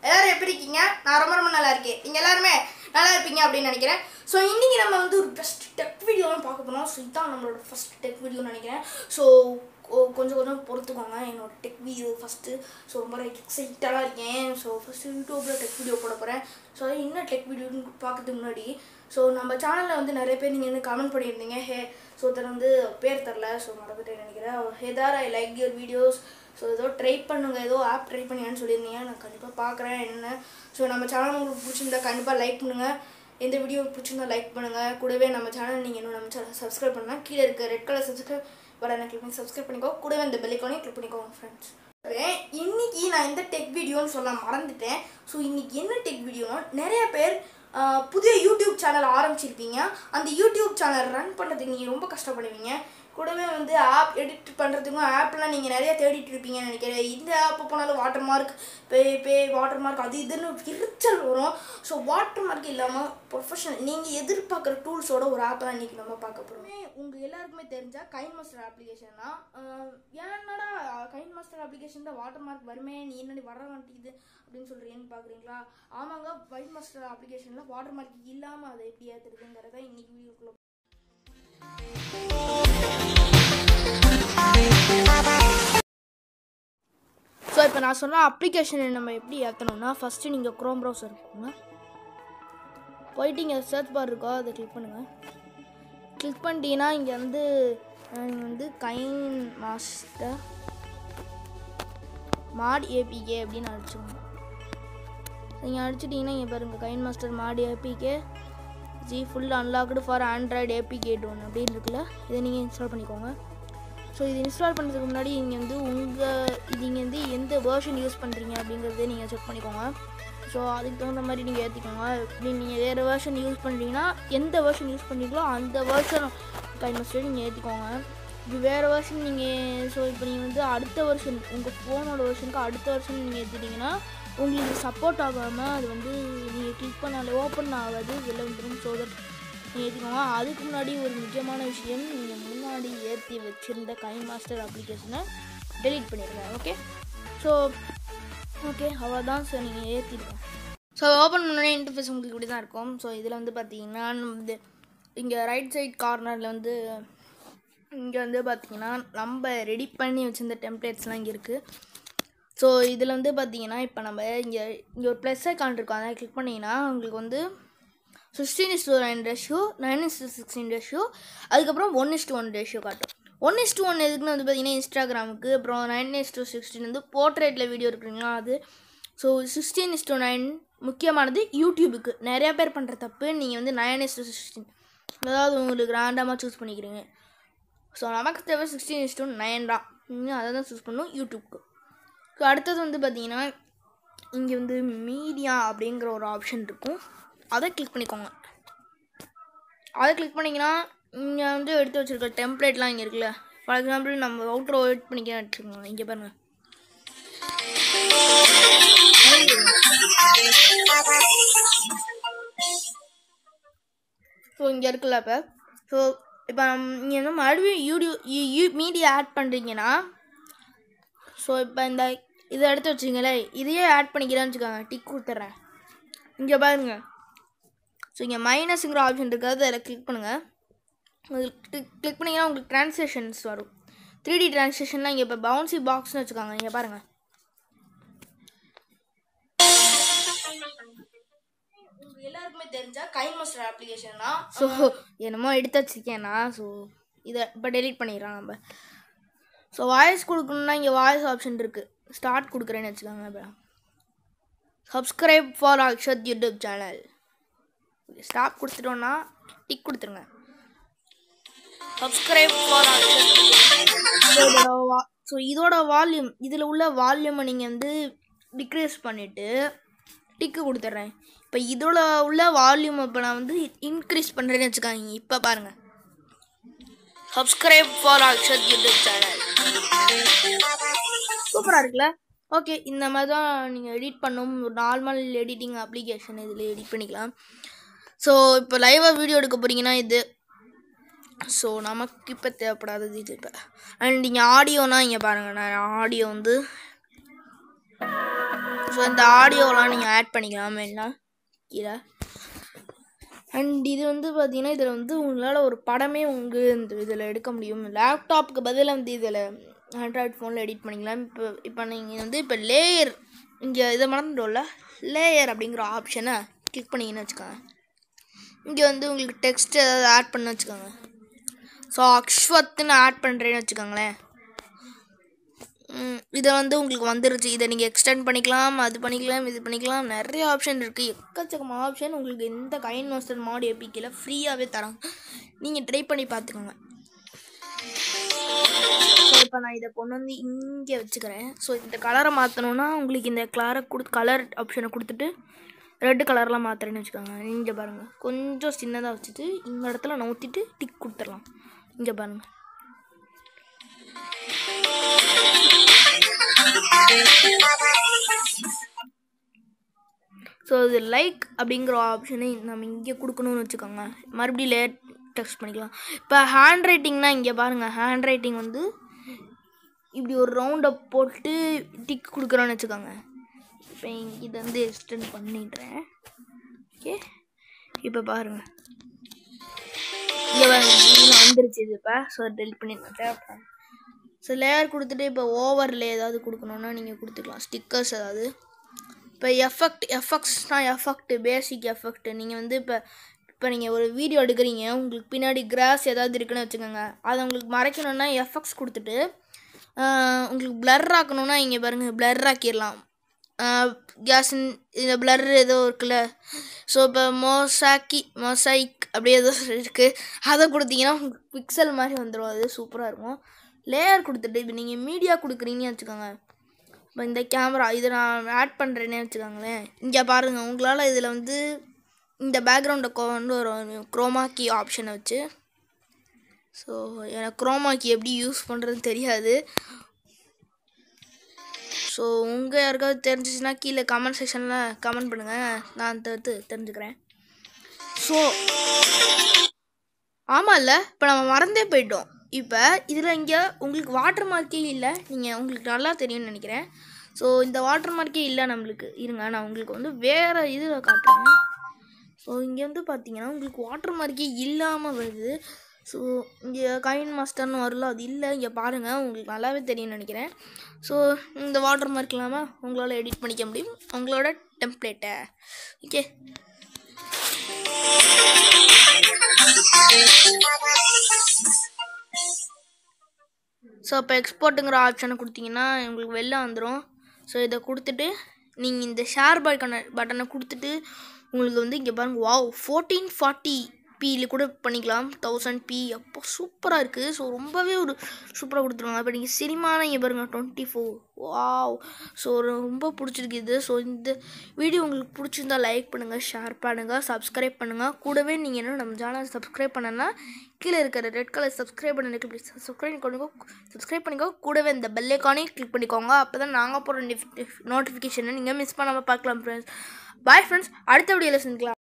எல்லாரும் எப்படி இருக்கீங்க நான் ரொம்ப ரொம்ப நல்லா இருக்கேன் நீங்கள் எல்லாருமே நல்லா இருப்பீங்க அப்படின்னு நினைக்கிறேன் ஸோ இன்றைக்கி நம்ம வந்து ஒரு பெஸ்ட் டெக் வீடியோலாம் பார்க்க போகிறோம் ஸோ இதுதான் நம்மளோட ஃபஸ்ட் டெக் வீடியோன்னு நினைக்கிறேன் ஸோ கொஞ்சம் கொஞ்சம் பொறுத்துக்கோங்க என்னோட டெக் வீடியோ ஃபஸ்ட்டு ஸோ ரொம்ப எக்ஸைட்டடாக இருக்கேன் ஸோ ஃபஸ்ட்டு யூடியூப்பில் டெக் வீடியோ போட போகிறேன் ஸோ என்ன டெக் வீடியோன்னு பார்க்கறதுக்கு முன்னாடி ஸோ நம்ம சேனலில் வந்து நிறைய பேர் நீங்கள் வந்து கமெண்ட் பண்ணியிருந்தீங்க ஹே ஸோ ஒருத்தர் வந்து பேர் தெரில ஸோ மறந்துட்டேன் நினைக்கிறேன் ஹேதார் I like your videos so ஏதோ ட்ரை பண்ணுங்க ஏதோ ஆப் ட்ரை பண்ணியான்னு சொல்லியிருந்தீங்க நான் கண்டிப்பாக பார்க்குறேன் என்ன ஸோ நம்ம சேனல் உங்களுக்கு பிடிச்சிருந்தா கண்டிப்பாக லைக் பண்ணுங்கள் எந்த வீடியோ பிடிச்சிருந்தா லைக் பண்ணுங்கள் கூடவே நம்ம சேனல் நீங்கள் இன்னும் நம்ம சேனல் சப்ஸ்கிரைப் பண்ணால் கீழே இருக்க ரெட் கலர் சப்ஸ்கிரைப் பட்டனை கிளிக் பண்ணி சப்ஸ்கிரைப் பண்ணிக்கோ கூடவே அந்த பெல்லைக்கானையும் கிளிக் பண்ணிக்கோங்க ஃப்ரெண்ட்ஸ் இன்னைக்கு நான் எந்த டெக் வீடியோன்னு சொல்ல மறந்துட்டேன் ஸோ இன்னைக்கு என்ன டெக் வீடியோனா நிறைய பேர் ஆஹ், புதிய யூடியூப் சேனல் ஆரம்பிச்சிருப்பீங்க அந்த யூடியூப் சேனல் ரன் பண்ணுறதுக்கு நீங்கள் ரொம்ப கஷ்டப்படுவீங்க கூடவே வந்து ஆப் எடிட் பண்ணுறதுக்கும் ஆப்லாம் நீங்கள் நிறைய தேடிட்டு இருப்பீங்கன்னு நினைக்கிறேன் இந்த ஆப் போனாலும் water mark pay pay water mark அது இதுன்னு எரிச்சல் வரும் ஸோ வாட்டர் மார்க் இல்லாமல் ப்ரொஃபஷனல் நீங்கள் எதிர்பார்க்குற டூல்ஸோட ஒரு ஆப் தான் இன்றைக்கி நம்ம பார்க்க போகிறோம் உங்கள் எல்லாருக்குமே தெரிஞ்ச கைன் மாஸ்டர் அப்ளிகேஷன் தான் ஏன்னடா கைன் மாஸ்டர் அப்ளிகேஷன் தான் வாட்டர் மார்க் வருமே நீ என்னடி வர மாட்டேங்குது அப்படின்னு சொல்கிறீங்கன்னு பார்க்குறீங்களா ஆமாங்க வைட் மாஸ்டர் அப்ளிகேஷனில் வாட்டர் மார்க் இல்லாமல் அதை எப்படி ஏற்றுறதுங்கிறத இன்னைக்கு வீடியோக்குள்ள ஸோ இப்போ நான் சொன்ன அப்ளிகேஷனை நம்ம எப்படி ஏற்றணும்னா ஃபஸ்ட்டு நீங்கள் க்ரோம் ப்ரௌசர் போங்க போயிட்டு இங்கே சர்ச் பார் இருக்கோ அதை கிளிக் பண்ணுங்கள் கிளிக் பண்ணிட்டீங்கன்னா இங்கே வந்து நீங்கள் வந்து கைன் மாஸ்டர் மாட் ஏபிகே அப்படின்னு அடிச்சுக்கோங்க நீங்கள் அடிச்சிட்டிங்கன்னா இங்கே பாருங்கள் KineMaster mod APK G full unlocked for Android APK டோன் அப்படின்னு இருக்குல்ல இதை நீங்கள் இன்ஸ்டால் பண்ணிக்கோங்க ஸோ இது இன்ஸ்டால் பண்ணுறதுக்கு முன்னாடி நீங்கள் வந்து உங்கள் இது நீங்கள் வந்து எந்த வேர்ஷன் யூஸ் பண்ணுறீங்க அப்படிங்கிறதே நீங்கள் செக் பண்ணிக்கோங்க ஸோ அதுக்கு தகுந்த மாதிரி நீங்கள் ஏற்றிக்கோங்க இப்படி நீங்கள் வேறு வேர்ஷன் யூஸ் பண்ணுறீங்கன்னா எந்த வேர்ஷன் யூஸ் பண்ணுறீங்களோ அந்த வேர்ஷன் கைமஸ்டர் நீங்கள் ஏற்றிக்கோங்க இது வேறு வெர்ஷன் நீங்கள் ஸோ இப்போ நீங்கள் வந்து அடுத்த வருஷன் உங்கள் ஃபோனோட வெர்ஷனுக்கு அடுத்த வருஷன் நீங்கள் ஏற்றிட்டீங்கன்னா உங்களுக்கு சப்போர்ட் ஆகாமல் அது வந்து நீங்கள் கிளிக் பண்ணாலே ஓப்பன் ஆகாது வெளில வந்துடும் ஸோ தட் நீங்கள் ஏற்றிக்கோங்க அதுக்கு முன்னாடி ஒரு முக்கியமான விஷயம் நீங்கள் முன்னாடி ஏற்றி வச்சுருந்த கை மாஸ்டர் அப்ளிகேஷனை டெலீட் பண்ணிடுங்க ஓகே ஸோ ஓகே அவ்வளோதான் ஸோ நீங்கள் ஏற்றிடுங்க ஸோ ஓப்பன் பண்ணோடனே இன்டர்ஃபேஸ் உங்களுக்கு இப்படி தான் இருக்கும் ஸோ இதில் வந்து பார்த்தீங்கன்னா வந்து இங்கே ரைட் சைட் கார்னரில் வந்து இங்கே வந்து பார்த்தீங்கன்னா நம்ம ரெடி பண்ணி வச்சிருந்த டெம்ப்ளேட்ஸ்லாம் இங்கே இருக்குது ஸோ இதில் வந்து பார்த்தீங்கன்னா இப்போ நம்ம இங்கே இங்கே ஒரு ப்ளஸ் ஐக்கான் இருக்கும் அதை கிளிக் பண்ணிங்கன்னா உங்களுக்கு வந்து sixteen is to nine ratio nine is to sixteen ratio அதுக்கப்புறம் one is to one ratio காட்டும் ஒன் இஸ் டூ ஒன் எதுக்குன்னு வந்து பார்த்தீங்கன்னா இன்ஸ்டாகிராமுக்கு அப்புறம் நைன் இஸ் டூ சிக்ஸ்டீன் வந்து போர்ட்ரேட்டில் வீடியோ இருக்குங்களா அது so sixteen is to nine முக்கியமானது யூடியூபுக்கு நிறைய பேர் பண்ணுற தப்பு நீங்கள் வந்து நைன் இஸ் டூ சிக்ஸ்டீன் அதாவது உங்களுக்கு ரேண்டமாக சூஸ் பண்ணிக்கிறீங்க ஸோ நமக்கு தேவை சிக்ஸ்டீன் இஸ் டூ நைன் தான் நீங்கள் அதை தான் சூஸ் பண்ணணும் யூடியூப்க்கு ஸோ அடுத்தது வந்து பார்த்தீங்கன்னா இங்கே வந்து மீடியா அப்படிங்கிற ஒரு ஆப்ஷன் இருக்கும் அதை கிளிக் பண்ணிக்கோங்க அதை கிளிக் பண்ணிங்கன்னா இங்கே வந்து எடுத்து வச்சுருக்க டெம்ப்ளேட்லாம் இங்கே இருக்குல்ல ஃபார் எக்ஸாம்பிள் நம்ம அவுட்ரோ எடிட் பண்ணிக்க வச்சுக்கோங்க இங்கே பாருங்கள் ஸோ இங்கே இருக்குல்ல இப்போ ஸோ இப்போ நீங்கள் வந்து மறுபடியும் யூடியூப் மீடியா ஆட் பண்ணுறீங்கன்னா ஸோ இப்போ இந்த இதை எடுத்து வச்சிங்களே இதையே ஆட் பண்ணிக்கிறேன்னு வச்சுக்கோங்க டிக் கொடுத்துட்றேன் இங்கே பாருங்க ஸோ இங்கே மைனஸுங்கிற ஆப்ஷன் இருக்காது அதில் கிளிக் பண்ணுங்கள் உங்களுக்கு கிளிக் பண்ணிங்கன்னா உங்களுக்கு ட்ரான்ஸ்லேஷன்ஸ் வரும் த்ரீ டி ட்ரான்ஸ்லேஷன்லாம் இங்கே இப்போ பவுன்சி பாக்ஸ்னு வச்சுக்கோங்க இங்கே பாருங்கள் உங்களுக்கு எல்லாருக்குமே தெரிஞ்ச கை மாஸ்டர் அப்ளிகேஷன் தான் ஸோ என்னமோ எடுத்து வச்சிருக்கேன்னா ஸோ இதை இப்போ டெலீட் பண்ணிடுறோம் நம்ம ஸோ வாய்ஸ் கொடுக்கணுன்னா இங்கே வாய்ஸ் ஆப்ஷன் இருக்குது ஸ்டார்ட் கொடுக்குறேன்னு வச்சுக்கோங்க இப்போ subscribe for Akshat YouTube channel stop கொடுத்துட்டோன்னா டிக் கொடுத்துருங்க சப்ஸ்கிரைப் ஃபார் ஸோ இதோட வால்யூம் இதில் உள்ள வால்யூமை நீங்கள் வந்து டிக்ரீஸ் பண்ணிவிட்டு டிக்கு கொடுத்துட்றேன் இப்போ இதோட உள்ள வால்யூம் இப்போ நான் வந்து இன்க்ரீஸ் பண்ணுறேன்னு வச்சுக்காங்க இப்போ பாருங்கள் subscribe for Akshat YouTube channel சூப்பராக இருக்குல்ல ஓகே இந்த மாதிரி தான் நீங்கள் எடிட் பண்ணும் ஒரு நார்மல் எடிட்டிங் அப்ளிகேஷன் இதில் எடிட் பண்ணிக்கலாம் ஸோ இப்போ லைவாக வீடியோ எடுக்க போகிறீங்கன்னா இது ஸோ நமக்கு இப்போ தேவைப்படாதது இது இப்போ அண்ட் இங்கே ஆடியோனா இங்கே பாருங்கள் நான் ஆடியோ வந்து ஸோ இந்த ஆடியோலாம் நீங்கள் ஆட் பண்ணிக்கலாம் எல்லாம் கீழே அண்ட் இது வந்து பார்த்தீங்கன்னா இதில் வந்து உங்களால் ஒரு படமே உங்கள் இந்த இதில் எடுக்க முடியும் லேப்டாப்புக்கு பதிலாக வந்து இதில் ஆண்ட்ராய்ட் ஃபோனில் எடிட் பண்ணிக்கலாம் இப்போ இப்போ நீங்கள் வந்து இப்போ லேயர் இங்கே இதை மறந்துட்டோம்ல லேயர் அப்படிங்கிற ஆப்ஷனை கிளிக் பண்ணிங்கன்னு வச்சுக்கோங்க இங்கே வந்து உங்களுக்கு டெக்ஸ்ட் ஏதாவது ஆட் பண்ண வச்சுக்கோங்க ஸோ அக்ஷ்வத்துன்னு ஆட் பண்ணுறேன்னு வச்சுக்கோங்களேன் ம், இதை வந்து உங்களுக்கு வந்துருச்சு இதை நீங்கள் எக்ஸ்டெண்ட் பண்ணிக்கலாம் அது பண்ணிக்கலாம் இது பண்ணிக்கலாம் நிறைய ஆப்ஷன் இருக்குது எக்கச்சக்கமான ஆப்ஷன் உங்களுக்கு எந்த கைன் மாஸ்டர் மாடு எப்பிக்கல ஃப்ரீயாகவே தராங்க நீங்கள் ட்ரை பண்ணி பார்த்துக்கோங்க ஸோ இப்போ நான் இதை கொண்டு வந்து இங்கே வச்சுக்கிறேன் ஸோ இந்த கலரை மாற்றணுன்னா உங்களுக்கு இந்த கலரை கொடு கலர் ஆப்ஷனை கொடுத்துட்டு ரெட் கலர்லாம் மாற்றுறேன்னு வச்சுக்கோங்க இங்கே பாருங்கள் கொஞ்சம் சின்னதாக வச்சுட்டு இந்த இடத்துல நவுத்திட்டு டிக் கொடுத்துடலாம் இங்கே பாருங்கள் ஸோ இது லைக் அப்படிங்கிற ஆப்ஷனை நம்ம இங்கே கொடுக்கணும்னு வச்சுக்கோங்க மறுபடியும் லேட் டெக்ஸ்ட் பண்ணிக்கலாம் இப்போ ஹேண்ட் ரைட்டிங்னா இங்கே பாருங்கள் ஹேண்ட் ரைட்டிங் வந்து இப்படி ஒரு ரவுண்டை போட்டு டிக் கொடுக்குறோன்னு வச்சுக்கோங்க இப்போ இதை வந்து எக்ஸ்டெண்ட் பண்ணிடுறேன் ஓகே இப்போ பாருங்கள் இங்கே பாருங்க இன்னும் வந்துருச்சு இது இப்போ ஸோ டெலிட் பண்ணிட்டேன் ஸோ லேயர் கொடுத்துட்டு இப்போ ஓவரில் ஏதாவது கொடுக்கணுன்னா நீங்கள் கொடுத்துக்கலாம் ஸ்டிக்கர்ஸ் ஏதாவது இப்போ எஃபெக்ட் எஃபெக்ட்ஸ்னா எஃபெக்ட் பேசிக் எஃபெக்ட் நீங்கள் வந்து இப்போ இப்போ நீங்கள் ஒரு வீடியோ எடுக்கிறீங்க உங்களுக்கு பின்னாடி கிராஸ் ஏதாவது இருக்குன்னு வச்சுக்கோங்க அதை உங்களுக்கு மறைக்கணுன்னா எஃபெக்ட்ஸ் கொடுத்துட்டு ஆஹ், உங்களுக்கு blur ஆக்கணும்னா இங்கே பாருங்கள் blur ஆக்கிடலாம் கேஸ் இந்த blur ஏதோ இருக்குல்ல ஸோ இப்போ மோசாக்கி மொசைக் அப்படி ஏதோ இருக்குது அதை கொடுத்தீங்கன்னா உங்களுக்கு பிக்சல் மாதிரி வந்துடும் அது சூப்பராக இருக்கும் லேயர் கொடுத்துட்டு இப்போ நீங்கள் மீடியா கொடுக்குறீங்கன்னு வச்சுக்கோங்க இப்போ இந்த கேமரா இதை நான் ஆட் பண்ணுறேன்னே வச்சுக்கோங்களேன் இங்கே பாருங்கள் உங்களால் இதில் வந்து இந்த பேக்ரவுண்டை கொண்டு வரும் குரோமா கீ ஆப்ஷனை வச்சு ஸோ எனக்கு குரோமா கீ எப்படி யூஸ் பண்ணுறதுன்னு தெரியாது ஸோ உங்கள் யாருக்காவது தெரிஞ்சிச்சுன்னா கீழே கமெண்ட் செக்ஷனில் கமெண்ட் பண்ணுங்கள் நான் தடுத்து தெரிஞ்சுக்கிறேன் ஸோ ஆமாம்ல இப்போ நம்ம மறந்தே போயிட்டோம் இப்போ இதில் இங்கே உங்களுக்கு வாட்டர் மார்க்கே இல்லை நீங்கள் உங்களுக்கு நல்லா தெரியும்னு நினைக்கிறேன் ஸோ இந்த வாட்டர் மார்க்கே இல்லை நம்மளுக்கு இருங்க நான் உங்களுக்கு வந்து வேறு இதில் காட்டுறேன் ஸோ இங்கே வந்து பார்த்தீங்கன்னா உங்களுக்கு வாட்டர் மார்க்கே இல்லாமல் வருது ஸோ இங்கே கைன் மாஸ்டர்னு வரல அது இல்லை இங்கே பாருங்கள் உங்களுக்கு நல்லாவே தெரியும்னு நினைக்கிறேன் ஸோ இந்த வாட்டர் மார்க் இல்லாமல் உங்களால் எடிட் பண்ணிக்க முடியும் உங்களோட டெம்ப்ளேட்டை ஓகே ஸோ இப்போ எக்ஸ்போர்ட்டுங்கிற ஆப்ஷனை கொடுத்தீங்கன்னா உங்களுக்கு வெளில வந்துடும் ஸோ இதை கொடுத்துட்டு நீங்கள் இந்த ஷேர் பட்டனை பட்டனை கொடுத்துட்டு உங்களுக்கு வந்து இங்கே பாருங்க வாவ் ஃபோர்டீன் ஃபார்ட்டி பியில் கூட பண்ணிக்கலாம் தௌசண்ட் பி அப்போ சூப்பராக இருக்குது ஸோ ரொம்பவே ஒரு சூப்பராக கொடுத்துருவாங்க இப்போ நீங்கள் சினிமானா இங்கே பாருங்கள் டுவெண்ட்டி ஃபோர் வாவ் ஸோ ரொம்ப பிடிச்சிருக்கு இது ஸோ இந்த வீடியோ உங்களுக்கு பிடிச்சிருந்தா லைக் பண்ணுங்கள் ஷேர் பண்ணுங்கள் சப்ஸ்கிரைப் பண்ணுங்கள் கூடவே நீங்கள் என்ன நம்ம சேனல் சப்ஸ்கிரைப் பண்ணனா கீழே இருக்கிற ரெட் கலர் சப்ஸ்கிரைப் பண்ண கிளிக் சப்ஸ்கிரைப் பண்ணிக்கோ சப்ஸ்கிரைப் பண்ணிக்கோ கூடவே இந்த பெல்லைக்கானே கிளிக் பண்ணிக்கோங்க அப்போ தான் நாங்கள் போகிற நோட்டிஃபிகேஷனை நீங்கள் மிஸ் பண்ணாமல் பார்க்கலாம் ஃப்ரெண்ட்ஸ் பாய் ஃப்ரெண்ட்ஸ் அடுத்த வீடியோவில் சந்திக்கலாம்